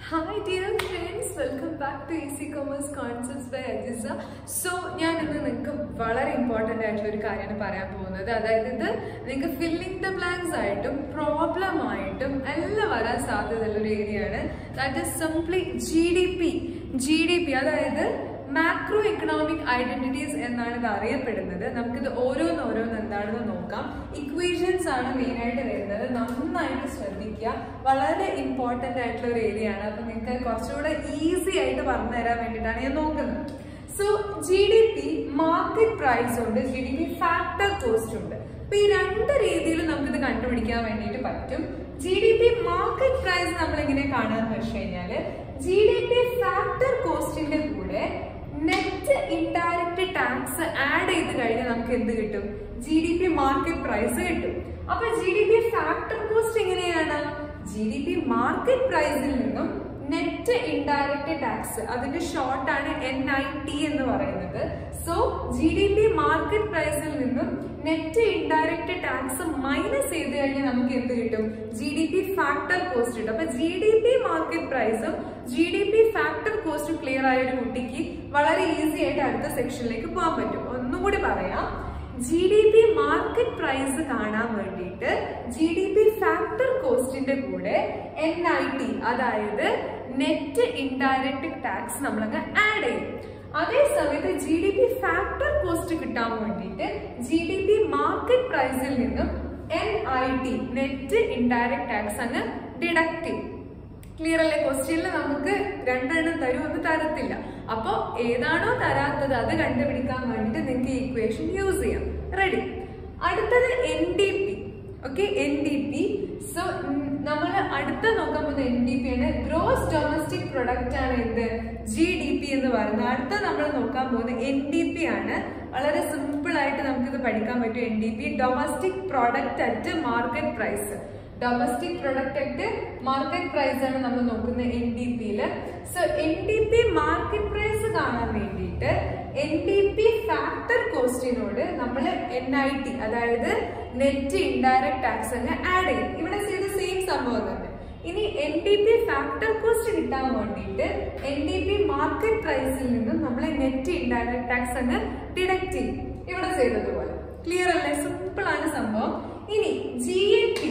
hi dear friends welcome back to Easy Commerce Concepts by Ajisa so ഞാൻ ഇന്ന് നിങ്ങൾക്ക് വളരെ ഇമ്പോർട്ടൻ്റ് ആയിട്ടുള്ള ഒരു കാര്യമാണ് പറയാൻ പോകുന്നത് അതായത് ഇത് നിങ്ങൾക്ക് ഫില്ലിംഗ് ദ ബ്ലാങ്ക്സ് ആയിട്ടും പ്രോബ്ലം ആയിട്ടും എല്ലാം വരാൻ സാധ്യതയുള്ള ഒരു ഏരിയ ആണ് that is simply G D P G D P അതായത് മാക്രോ എക്കണോമിക് ഐഡന്റിറ്റീസ് എന്നാണ് ഇത് അറിയപ്പെടുന്നത് നമുക്കിത് ഓരോന്ന് ഓരോന്ന് എന്താണെന്ന് നോക്കാം ഇക്വേഷൻസ് ആണ് മെയിൻ ആയിട്ട് വരുന്നത് നന്നായിട്ട് ശ്രദ്ധിക്കുക വളരെ ഇമ്പോർട്ടന്റ് ആയിട്ടുള്ള ഒരു ഏരിയ ആണ് അപ്പൊ നിങ്ങൾക്ക് കുറച്ചുകൂടെ ഈസി ആയിട്ട് പറഞ്ഞു തരാൻ വേണ്ടിയിട്ടാണ് ഞാൻ നോക്കുന്നത് so G D P market price ഉണ്ട് G D P factor cost ഉണ്ട് അപ്പൊ ഈ രണ്ട് രീതിയിൽ നമുക്കിത് കണ്ടുപിടിക്കാൻ വേണ്ടിയിട്ട് പറ്റും G D P market price നമ്മൾ എങ്ങനെ കാണാന്ന് വെച്ച് കഴിഞ്ഞാല് ജി ഡി പി ഫാക്ടർ കോസ്റ്റിന്റെ കൂടെ നെറ്റ് ഇൻഡയറക്റ്റ് ടാക്സ് ആഡ് ചെയ്ത് കഴിഞ്ഞാൽ നമുക്ക് എന്ത് കിട്ടും G D P market price കിട്ടും അപ്പൊ G D P factor cost എങ്ങനെയാണ് ജി ഡി പി മാർക്കറ്റ് പ്രൈസിൽ നിന്നും നെറ്റ് ഇൻഡയറക്റ്റ് ടാക്സ് അതിന്റെ ഷോർട്ട് ആണ് എൻ ഐ ടി എന്ന് പറയുന്നത് so G D P market പ്രൈസിൽ നിന്നും നെറ്റ് ഇൻഡയറക്റ്റ് ടാക്സ് മൈനസ് ചെയ്ത് കഴിഞ്ഞാൽ നമുക്ക് എന്ത് കിട്ടും G D P factor cost കിട്ടും അപ്പൊ ജി ഡി പി മാർക്കറ്റ് പ്രൈസും ജി ഡി പി ഫാക്ടർ കോസ്റ്റും ക്ലിയർ ആയ ഒരു കുട്ടിക്ക് വളരെ ഈസി ആയിട്ട് അടുത്ത സെക്ഷനിലേക്ക് പോകാൻ പറ്റും ഒന്നുകൂടി പറയാം G D P market price കാണാൻ വേണ്ടിയിട്ട് ജി ഡി പി ഫാക്ടർ കോസ്റ്റിന്റെ കൂടെ എൻ ഐ ടി അതായത് നെറ്റ് ഇൻഡയറക്റ്റ് ടാക്സ് നമ്മളങ്ങ് ആഡ് ചെയ്യും അതേ സമയത്ത് G D P factor cost കിട്ടാൻ വേണ്ടിയിട്ട് ജി ഡി പി മാർക്കറ്റ് പ്രൈസിൽ നിന്നും N I T net indirect tax അങ്ങ് ഡിഡക്ട് ചെയ്യും ക്ലിയർ അല്ലേ ക്വസ്റ്റ്യനിൽ നമുക്ക് രണ്ടെണ്ണം തരും ഒന്ന് തരത്തില്ല അപ്പോ ഏതാണോ തരാത്തത് അത് കണ്ടുപിടിക്കാൻ വേണ്ടിയിട്ട് നിങ്ങൾക്ക് ഈ ഇക്വേഷൻ യൂസ് ചെയ്യാം റെഡി അടുത്തത് N D P okay N D P so നമ്മൾ അടുത്ത നോക്കാൻ പോകുന്ന എൻ ഡി പി ആണ് ഗ്രോസ് ഡൊമസ്റ്റിക് പ്രൊഡക്റ്റ് ആണ് എന്ത് ജി ഡി പി എന്ന് പറയുന്നത് അടുത്ത നമ്മൾ നോക്കാൻ പോകുന്ന എൻ ഡി പി ആണ് വളരെ സിമ്പിൾ ആയിട്ട് നമുക്കിത് പഠിക്കാൻ പറ്റും N D P domestic product at market price domestic product ആയിട്ട് മാർക്കറ്റ് പ്രൈസ് ആണ് നമ്മൾ നോക്കുന്നത് എൻ ഡി പിയില് so N D P market price കാണാൻ വേണ്ടിയിട്ട് എൻ ഡി പി ഫാക്ടർ കോസ്റ്റിനോട് നമ്മൾ എൻ ഐ ടി അതായത് നെറ്റ് ഇൻഡയറക്ട് ടാക്സ് തന്നെ ആഡ് ചെയ്യും ഇവിടെ ചെയ്ത സെയിം സംഭവം തന്നെ ഇനി N D P factor cost കിട്ടാൻ വേണ്ടിയിട്ട് എൻ ഡി പി മാർക്കറ്റ് പ്രൈസിൽ നിന്നും നമ്മൾ നെറ്റ് ഇൻഡയറക്ട് ടാക്സ് അങ്ങ് ഡിഡക്ട് ചെയ്യും ഇവിടെ ചെയ്തതുപോലെ ക്ലിയർ അല്ലേ സിമ്പിൾ ആണ് സംഭവം ഇനി G N P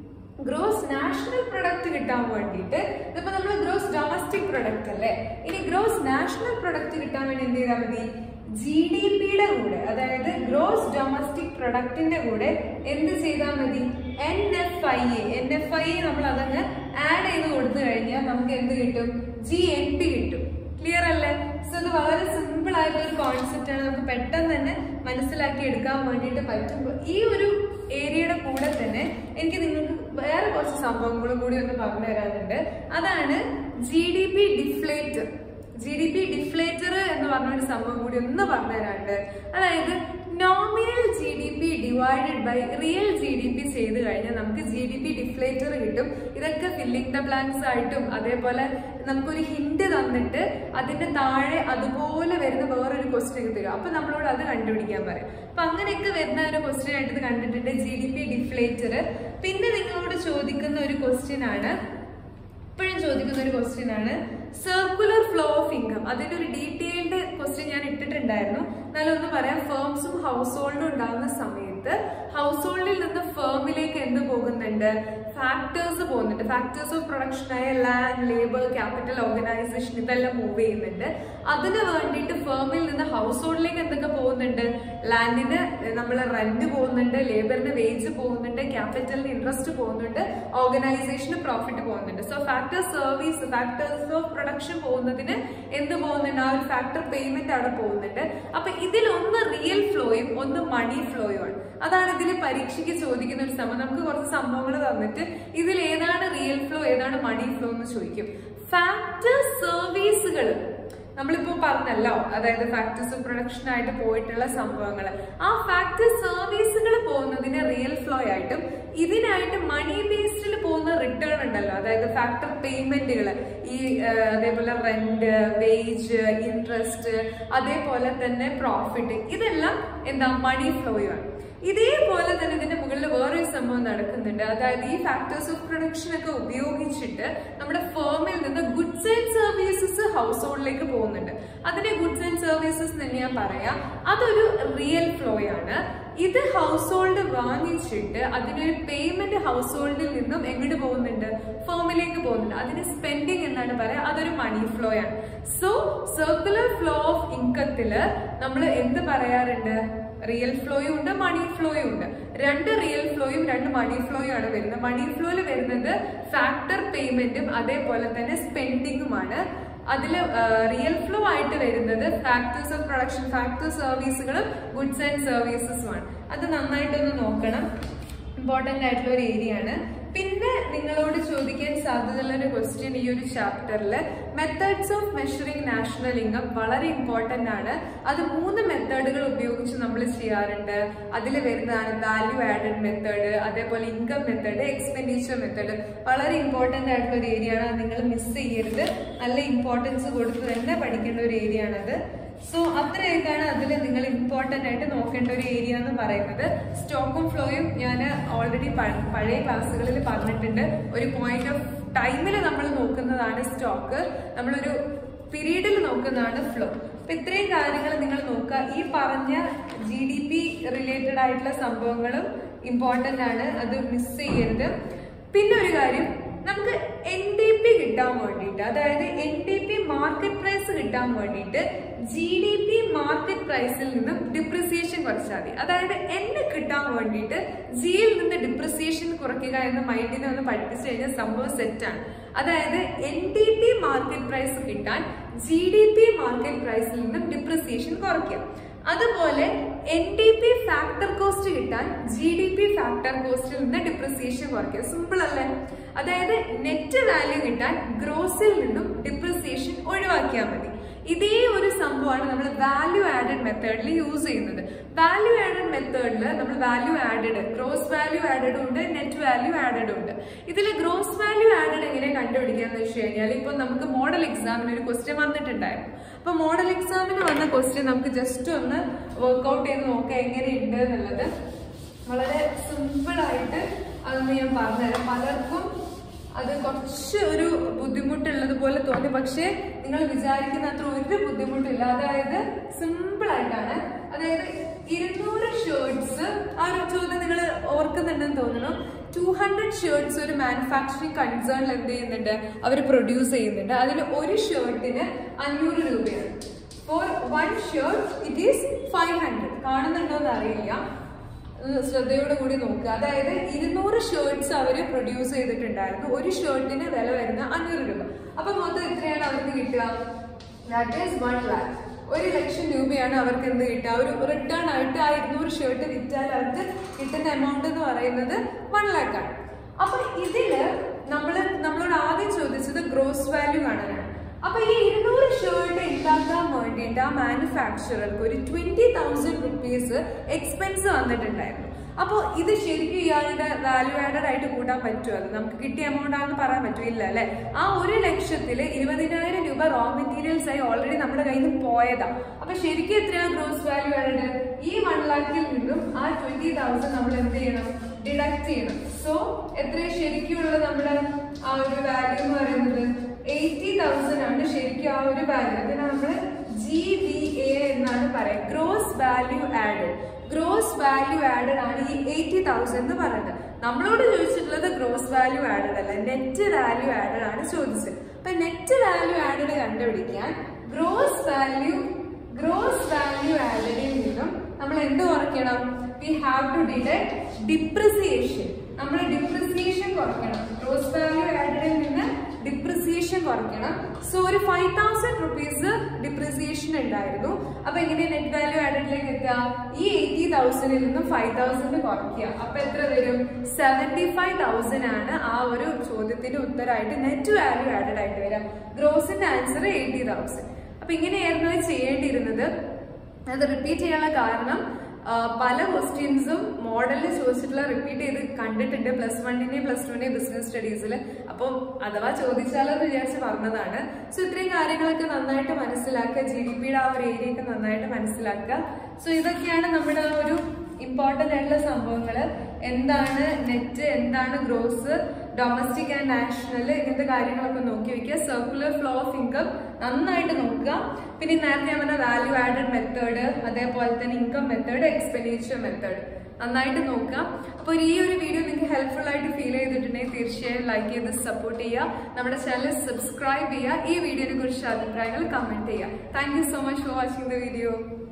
gross national product കിട്ടാൻ വേണ്ടിയിട്ട് ഇതിപ്പോ നമ്മൾ ഗ്രോസ് ഡൊമസ്റ്റിക് പ്രൊഡക്റ്റ് അല്ലേ ഇനി ഗ്രോസ് നാഷണൽ പ്രൊഡക്റ്റ് കിട്ടാൻ വേണ്ടി എന്ത് ചെയ്താൽ മതി ജി ഡി പിയുടെ കൂടെ അതായത് ഗ്രോസ് ഡൊമസ്റ്റിക് പ്രൊഡക്റ്റിന്റെ കൂടെ എന്ത് ചെയ്താൽ മതി N F I A N F I A നമ്മൾ അതങ്ങ് ആഡ് ചെയ്ത് കൊടുത്തു കഴിഞ്ഞാൽ നമുക്ക് എന്ത് കിട്ടും ജി എൻ പി കിട്ടും ക്ലിയർ അല്ലേ സോ ഇത് വളരെ സിമ്പിൾ ആയിട്ടുള്ള ഒരു കോൺസെപ്റ്റ് ആണ് നമുക്ക് പെട്ടെന്ന് തന്നെ മനസ്സിലാക്കി എടുക്കാൻ വേണ്ടിയിട്ട് പറ്റുമ്പോൾ ഈ ഒരു ഏരിയയുടെ കൂടെ തന്നെ എനിക്ക് നിങ്ങൾക്ക് വേറെ കുറച്ച് സംഭവങ്ങളും കൂടി ഒന്ന് പറഞ്ഞു തരാനുണ്ട് അതാണ് G D P deflator G D P deflator എന്ന് പറഞ്ഞ ഒരു സംഭവം കൂടി ഒന്ന് പറഞ്ഞു തരാനുണ്ട് അതായത് nominal G D P divided by real G D P ചെയ്ത് കഴിഞ്ഞാൽ നമുക്ക് ജി ഡി പി ഡിഫ്ലേറ്റർ കിട്ടും ഇതൊക്കെ ഫില്ലിംഗ് ദ ബ്ലാങ്ക്സ് ആയിട്ടും അതേപോലെ നമുക്കൊരു ഹിന്റ് തന്നിട്ട് അതിന്റെ താഴെ അതുപോലെ വരുന്ന വേറൊരു ക്വസ്റ്റ്യൻ തരും അപ്പൊ നമ്മളോട് അത് കണ്ടുപിടിക്കാൻ പറയും അപ്പൊ അങ്ങനെയൊക്കെ വരുന്ന ഒരു ക്വസ്റ്റ്യൻ ആയിട്ട് ഇത് കണ്ടിട്ടുണ്ട് ജി ഡി പി ഡിഫ്ലേറ്റർ പിന്നെ നിങ്ങളോട് ചോദിക്കുന്ന ഒരു ക്വസ്റ്റ്യൻ ആണ് ഇപ്പോഴും ചോദിക്കുന്ന ഒരു ക്വസ്റ്റ്യൻ ആണ് സർക്കുലർ ഫ്ലോ ഓഫ് ഇൻകം അതിന്റെ ഒരു ഡീറ്റെയിൽഡ് ക്വസ്റ്റ്യൻ ഞാൻ ഇട്ടിട്ടുണ്ടായിരുന്നു എന്നാലും ഒന്ന് പറയാം ഫേംസും ഹൗസ് ഹോൾഡും ഉണ്ടാകുന്ന സമയത്ത് ഹൗസ് ഹോൾഡിൽ നിന്ന് ഫേമിലേക്ക് എന്ത് പോകുന്നുണ്ട് ഫാക്ടേഴ്സ് പോകുന്നുണ്ട് ഫാക്ടേഴ്സ് ഓഫ് പ്രൊഡക്ഷനായ ലാൻഡ് ലേബർ ക്യാപിറ്റൽ ഓർഗനൈസേഷൻ ഇതെല്ലാം മൂവ് ചെയ്യുന്നുണ്ട് അതിന് വേണ്ടിയിട്ട് ഫേമിൽ നിന്ന് ഹൗസ് ഹോൾഡിലേക്ക് എന്തൊക്കെ പോകുന്നുണ്ട് ലാൻഡിന് നമ്മൾ റെന്റ് പോകുന്നുണ്ട് ലേബറിന് വേജ് പോകുന്നുണ്ട് ക്യാപിറ്റലിന് ഇൻട്രസ്റ്റ് പോകുന്നുണ്ട് ഓർഗനൈസേഷന് പ്രോഫിറ്റ് പോകുന്നുണ്ട് so factor service factors of production പോകുന്നതിന് എന്ത് പോകുന്നുണ്ട് ആ ഒരു ഫാക്ടർ പേയ്മെന്റ് അവിടെ പോകുന്നുണ്ട് അപ്പൊ ഇതിൽ ഒന്ന് റിയൽ ഫ്ലോയും ഒന്ന് മണി ഫ്ലോയും ആണ് അതാണ് ഇതിൽ പരീക്ഷയ്ക്ക് ചോദിക്കുന്ന ഒരു സംഭവം നമുക്ക് കുറച്ച് സംഭവങ്ങൾ തന്നിട്ട് ഇതിൽ ഏതാണ് റിയൽ ഫ്ലോ ഏതാണ് മണി ഫ്ലോ എന്ന് ചോദിക്കും ഫാക്ടർ സർവീസുകൾ നമ്മളിപ്പോ പറഞ്ഞല്ലോ അതായത് ഫാക്ടേഴ്സ് ഓഫ് പ്രൊഡക്ഷൻ ആയിട്ട് പോയിട്ടുള്ള സംഭവങ്ങൾ ആ ഫാക്ടർ സർവീസുകൾ പോകുന്നതിന് റിയൽ ഫ്ലോ ആയിട്ടും ഇതിനായിട്ട് മണി ബേസ്ഡിൽ പോകുന്ന റിട്ടേൺ ഉണ്ടല്ലോ അതായത് ഫാക്ടർ പേയ്മെന്റുകൾ ഈ ആ, അതേപോലെ റെന്റ് വേജ് ഇൻട്രസ്റ്റ് അതേപോലെ തന്നെ പ്രോഫിറ്റ് ഇതെല്ലാം എന്താ മണി ഫ്ലോയാണ് ഇതേപോലെ തന്നെ ഇതിന്റെ മുകളിൽ വേറൊരു സംഭവം നടക്കുന്നുണ്ട് അതായത് ഈ ഫാക്ടേഴ്സ് ഓഫ് പ്രൊഡക്ഷൻ ഒക്കെ ഉപയോഗിച്ചിട്ട് നമ്മുടെ ഫേമിൽ നിന്ന് ഗുഡ്സ് ആൻഡ് സർവീസസ് ഹൗസ് ഹോൾഡിലേക്ക് പോകുന്നുണ്ട് അതിന്റെ ഗുഡ്സ് ആൻഡ് സർവീസസ് എന്ന് ഞാൻ പറയാം അതൊരു റിയൽ ഫ്ലോ ആണ് ഇത് ഹൗസ് ഹോൾഡ് വാങ്ങിച്ചിട്ട് അതിനൊരു പേയ്മെന്റ് ഹൗസ് ഹോൾഡിൽ നിന്നും എങ്ങോട്ട് പോകുന്നുണ്ട് ഫേമിലേക്ക് പോകുന്നുണ്ട് അതിന് സ്പെൻഡിങ് എന്നാണ് പറയാ അതൊരു മണി ഫ്ലോ ആണ് സോ സർക്കുലർ ഫ്ലോ ഓഫ് ഇൻകത്തില് നമ്മൾ എന്ത് പറയാറുണ്ട് റിയൽ ഫ്ലോയും ഉണ്ട് മണി ഫ്ലോയും ഉണ്ട് രണ്ട് റിയൽ ഫ്ലോയും രണ്ട് മണി ഫ്ലോയും ആണ് വരുന്നത് മണി ഫ്ലോയിൽ വരുന്നത് ഫാക്ടർ പേയ്മെന്റും അതേപോലെ തന്നെ സ്പെൻഡിങ്ങുമാണ് അതിൽ റിയൽ ഫ്ലോ ആയിട്ട് വരുന്നത് ഫാക്ടേഴ്സ് ഓഫ് പ്രൊഡക്ഷൻ ഫാക്ടർ സർവീസുകളും ഗുഡ്സ് ആൻഡ് സർവീസസുമാണ് അത് നന്നായിട്ടൊന്ന് നോക്കണം ഇമ്പോർട്ടന്റ് ആയിട്ടുള്ള ഒരു ഏരിയ ആണ് പിന്നെ നിങ്ങളോട് ചോദിക്കാൻ സാധ്യതയുള്ള ഒരു ക്വസ്റ്റ്യൻ ഈ ഒരു ചാപ്റ്ററിൽ methods of measuring national income വളരെ ഇമ്പോർട്ടന്റ് ആണ് അത് മൂന്ന് മെത്തേഡുകൾ ഉപയോഗിച്ച് നമ്മൾ ചെയ്യാറുണ്ട് അതിൽ വരുന്നതാണ് വാല്യൂ ആഡഡ് മെത്തേഡ് അതേപോലെ ഇൻകം മെത്തേഡ് എക്സ്പെൻഡിച്ചർ മെത്തേഡ് വളരെ ഇമ്പോർട്ടന്റ് ആയിട്ടുള്ള ഒരു ഏരിയ ആണ് അത് നിങ്ങൾ മിസ് ചെയ്യരുത് നല്ല ഇമ്പോർട്ടൻസ് കൊടുത്ത് തന്നെ പഠിക്കേണ്ട ഒരു ഏരിയ ആണത് സോ അത്രയൊക്കെയാണ് അതിൽ നിങ്ങൾ ഇമ്പോർട്ടന്റ് ആയിട്ട് നോക്കേണ്ട ഒരു ഏരിയ എന്ന് പറയുന്നത് സ്റ്റോക്കും ഫ്ലോയും ഞാൻ ഓൾറെഡി പഴയ ക്ലാസ്സുകളിൽ പറഞ്ഞിട്ടുണ്ട് ഒരു പോയിന്റ് ഓഫ് ടൈമിൽ നമ്മൾ നോക്കുന്നതാണ് സ്റ്റോക്ക് നമ്മളൊരു പീരീഡിൽ നോക്കുന്നതാണ് ഫ്ലോ അപ്പൊ ഇത്രയും കാര്യങ്ങൾ നിങ്ങൾ നോക്കുക ഈ പറഞ്ഞ ജി ഡി പി റിലേറ്റഡ് ആയിട്ടുള്ള സംഭവങ്ങളും ഇമ്പോർട്ടന്റ് ആണ് അത് മിസ് ചെയ്യരുത് പിന്നെ ഒരു കാര്യം നമുക്ക് എൻ ഡി പി കിട്ടാൻ വേണ്ടിയിട്ട് അതായത് N D P market price കിട്ടാൻ വേണ്ടിയിട്ട് ജി ഡി പി മാർക്കറ്റ് പ്രൈസിൽ നിന്നും ഡിപ്രിസിയേഷൻ കുറച്ചാൽ മതി അതായത് എന്നെ കിട്ടാൻ വേണ്ടിയിട്ട് ജിയിൽ നിന്ന് ഡിപ്രിസിയേഷൻ കുറയ്ക്കുക എന്ന മൈൻഡിനെ ഒന്ന് പഠിപ്പിച്ചു കഴിഞ്ഞാൽ സംഭവം സെറ്റാണ് അതായത് N D P market price കിട്ടാൻ ജി ഡി പി മാർക്കറ്റ് പ്രൈസിൽ നിന്നും ഡിപ്രിസിയേഷൻ കുറയ്ക്കുക അതുപോലെ N D P factor cost കിട്ടാൻ ജി ഡി പി ഫാക്ടർ കോസ്റ്റിൽ നിന്ന് ഡിപ്രിസിയേഷൻ കുറയ്ക്കുക സിമ്പിൾ അല്ലേ അതായത് നെറ്റ് വാല്യൂ കിട്ടാൻ ഗ്രോസിൽ നിന്നും ഡിപ്രിസിയേഷൻ ഒഴിവാക്കിയാൽ മതി ഇതേ ഒരു സംഭവമാണ് നമ്മൾ വാല്യൂ ആഡഡ് മെത്തേഡിൽ യൂസ് ചെയ്യുന്നത് വാല്യൂ ആഡഡ് മെത്തേഡിൽ നമ്മൾ value added gross value added ഉണ്ട് നെറ്റ് വാല്യൂ ആഡഡ് ഉണ്ട് ഇതിൽ ഗ്രോസ് വാല്യൂ ആഡഡ് എങ്ങനെ കണ്ടുപിടിക്കാന്ന് വെച്ച് കഴിഞ്ഞാൽ ഇപ്പൊ നമുക്ക് മോഡൽ എക്സാമിന് ഒരു ക്വസ്റ്റ്യൻ വന്നിട്ടുണ്ടായിരുന്നു അപ്പൊ മോഡൽ എക്സാമിന് വന്ന ക്വസ്റ്റ്യൻ നമുക്ക് ജസ്റ്റ് ഒന്ന് വർക്ക്ഔട്ട് ചെയ്ത് നോക്കാം എങ്ങനെയുണ്ട് എന്നുള്ളത് വളരെ സിമ്പിൾ ആയിട്ട് അതൊന്ന് ഞാൻ പറഞ്ഞുതരാം പലർക്കും അത് കുറച്ച് ഒരു ബുദ്ധിമുട്ടുള്ളത് പോലെ തോന്നി പക്ഷേ നിങ്ങൾ വിചാരിക്കുന്ന അത്ര ഒരു ബുദ്ധിമുട്ടില്ല അതായത് സിമ്പിൾ ആയിട്ടാണ് അതായത് ഇരുന്നൂറ് ഷർട്ട്സ് ആ ഒരു ചോദ്യം നിങ്ങൾ ഓർക്കുന്നുണ്ടെന്ന് തോന്നുന്നു ടു ഹൺഡ്രഡ് ഷർട്ട്സ് ഒരു മാനുഫാക്ചറിങ് കൺസേണിൽ എന്ത് ചെയ്യുന്നുണ്ട് അവർ പ്രൊഡ്യൂസ് ചെയ്യുന്നുണ്ട് അതിൽ ഒരു ഷർട്ടിന് അഞ്ഞൂറ് രൂപയാണ് for one shirt it is five hundred കാണുന്നുണ്ടോ എന്ന് അറിയില്ല ഒന്ന് ശ്രദ്ധയോടെ കൂടി നോക്കുക അതായത് ഇരുന്നൂറ് ഷർട്ട്സ് അവർ പ്രൊഡ്യൂസ് ചെയ്തിട്ടുണ്ടായിരുന്നു ഒരു ഷർട്ടിന് വില വരുന്ന അഞ്ഞൂറ് രൂപ അപ്പൊ മൊത്തം എത്രയാണ് അവർക്ക് കിട്ടുക ദാറ്റ് ഈസ് വൺ ലാക്ക് ഒരു ലക്ഷം രൂപയാണ് അവർക്ക് എന്ത് കിട്ടുക ഒരു റിട്ടേൺ ആയിട്ട് ആ ഇരുന്നൂറ് ഷർട്ട് വിറ്റാൽ അവർക്ക് കിട്ടുന്ന എമൗണ്ട് എന്ന് പറയുന്നത് വൺ ലാക്ക് ആണ് അപ്പൊ ഇതില് നമ്മള് നമ്മളോട് ആദ്യം ചോദിച്ചത് ഗ്രോസ് വാല്യൂ കാണാനാണ് അപ്പൊ ഈ ഇരുന്നൂറ് ഷർട്ട് ഉണ്ടാക്കാൻ വേണ്ടിയിട്ട് ആ മാനുഫാക്ചറർക്ക് ഒരു ട്വന്റി തൗസൻഡ് റുപ്പീസ് എക്സ്പെൻസ് വന്നിട്ടുണ്ടായിരുന്നു അപ്പോൾ ഇത് ശരിക്കും ഇയാളുടെ വാല്യൂ ആഡഡ് ആയിട്ട് കൂട്ടാൻ പറ്റുമോ അത് നമുക്ക് കിട്ടിയ എമൗണ്ട് ആണെന്ന് പറയാൻ പറ്റില്ല അല്ലെ ആ ഒരു ലക്ഷത്തിൽ ഇരുപതിനായിരം രൂപ റോ മെറ്റീരിയൽസ് ആയി ഓൾറെഡി നമ്മുടെ കയ്യിൽ നിന്ന് പോയതാ അപ്പൊ ശരിക്കും എത്രയാണ് ഗ്രോസ് വാല്യൂ ആഡഡ് ഈ വൺ ലാഖിൽ നിന്നും ആ ട്വന്റി തൗസൻഡ് നമ്മൾ എന്ത് ചെയ്യണം ഡിഡക്ട് ചെയ്യണം സോ എത്ര ശരിക്കുള്ള നമ്മുടെ ആ ഒരു വാല്യൂ എന്ന് പറയുന്നത് എയ്റ്റി തൗസൻഡ് ആണ് ശരിക്കും ആ ഒരു വാല്യൂ അതിനെ നമ്മൾ ജി വി എ എന്നാണ് പറയുക gross value added gross value added ആണ് ഈ എയ്റ്റി തൗസൻഡ് എന്ന് പറയുന്നത് നമ്മളോട് ചോദിച്ചിട്ടുള്ളത് ഗ്രോസ് വാല്യൂ ആഡഡ് അല്ല നെറ്റ് വാല്യൂ ആഡഡ് ആണ് ചോദിച്ചത് അപ്പൊ നെറ്റ് വാല്യൂ ആഡഡ് കണ്ടുപിടിക്കാൻ ഗ്രോസ് വാല്യൂ ഗ്രോസ് വാല്യൂ ആഡഡിൽ നിന്നും നമ്മൾ എന്ത് കുറയ്ക്കണം we have to deduct depreciation നമ്മൾ ഡിപ്രിസിയേഷൻ കുറയ്ക്കണം ഗ്രോസ് വാല്യൂ ആഡഡിൽ നിന്ന് ഡിപ്രിസിയേഷൻ കുറയ്ക്കണം സോ ഒരു ഫൈവ് തൗസൻഡ് റുപ്പീസ് ഡിപ്രിസിയേഷൻ ഉണ്ടായിരുന്നു അപ്പൊ എങ്ങനെ നെറ്റ് വാല്യൂ ആഡഡിലേക്ക് എത്തുക ഈ എയ്റ്റി തൗസൻഡിൽ നിന്നും ഫൈവ് തൗസൻഡ് കുറയ്ക്കുക അപ്പൊ എത്ര വരും സെവന്റി ഫൈവ് തൗസൻഡ് ആണ് ആ ഒരു ചോദ്യത്തിന്റെ ഉത്തരമായിട്ട് നെറ്റ് വാല്യൂ ആഡഡ് ആയിട്ട് വരാം ഗ്രോസിന്റെ ആൻസർ എയ്റ്റി തൗസൻഡ് അപ്പൊ ഇങ്ങനെയായിരുന്നു അത് ചെയ്യേണ്ടിയിരുന്നത് അത് റിപ്പീറ്റ് ചെയ്യാനുള്ള കാരണം ആ, പല ക്വസ്റ്റ്യൻസും മോഡലിൽ ചോദിച്ചിട്ടുള്ള റിപ്പീറ്റ് ചെയ്ത് കണ്ടിട്ടുണ്ട് പ്ലസ് വണ്ണിന്റെയും പ്ലസ് ടുവിന്റെയും ബിസിനസ് സ്റ്റഡീസിൽ അപ്പം അഥവാ ചോദിച്ചാലോ എന്ന് വിചാരിച്ച് പറഞ്ഞതാണ് സോ ഇത്രയും കാര്യങ്ങളൊക്കെ നന്നായിട്ട് മനസ്സിലാക്കുക ജി ഡി പിയുടെ ആ ഒരു ഏരിയ ഒക്കെ നന്നായിട്ട് മനസ്സിലാക്കുക സോ ഇതൊക്കെയാണ് നമ്മുടെ ആ ഒരു ഇമ്പോർട്ടന്റ് ആയിട്ടുള്ള സംഭവങ്ങൾ എന്താണ് നെറ്റ് എന്താണ് ഗ്രോസ് ഡൊമസ്റ്റിക് ആൻഡ് നാഷണൽ ഇങ്ങനത്തെ കാര്യങ്ങളൊക്കെ നോക്കി വെക്കുക സർക്കുലർ ഫ്ലോ ഓഫ് ഇൻകം നന്നായിട്ട് നോക്കുക പിന്നെ ഈ നേരത്തെ ഞാൻ പറഞ്ഞ വാല്യൂ ആഡഡ് മെത്തേഡ് അതേപോലെ തന്നെ ഇൻകം മെത്തേഡ് എക്സ്പെൻഡിച്ചർ മെത്തേഡ് നന്നായിട്ട് നോക്കുക അപ്പോൾ ഈ ഒരു വീഡിയോ നിങ്ങൾക്ക് ഹെൽപ്ഫുൾ ആയിട്ട് ഫീൽ ചെയ്തിട്ടുണ്ടെങ്കിൽ തീർച്ചയായും ലൈക്ക് ചെയ്ത് സപ്പോർട്ട് ചെയ്യുക നമ്മുടെ ചാനൽ സബ്സ്ക്രൈബ് ചെയ്യുക ഈ വീഡിയോനെ കുറിച്ച് അഭിപ്രായങ്ങൾ കമന്റ് ചെയ്യുക thank you so much for watching the video